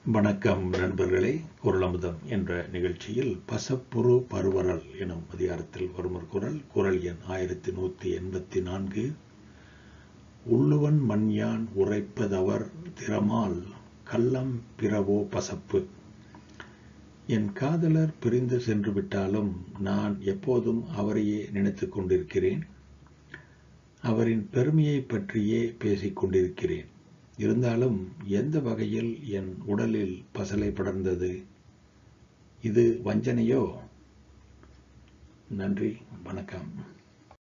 வணக்கம் நண்பர்களே குரலமுதம் என்ற நிகழ்ச்சியில் பசப்புரு பருவரல் எனும் அதிகாரத்தில் வரும் ஒரு குரல் குரல் எண் ஆயிரத்தி நூற்றி எண்பத்தி நான்கு உள்ளுவன் மண்யான் உரைப்பதவர் திறமால் கள்ளம் பிறவோ பசப்பு என் காதலர் பிரிந்து சென்று விட்டாலும் நான் எப்போதும் அவரையே நினைத்துக் கொண்டிருக்கிறேன் அவரின் பெருமையை பற்றியே பேசிக் கொண்டிருக்கிறேன் இருந்தாலும் எந்த வகையில் என் உடலில் பசலை படர்ந்தது இது வஞ்சனையோ நன்றி வணக்கம்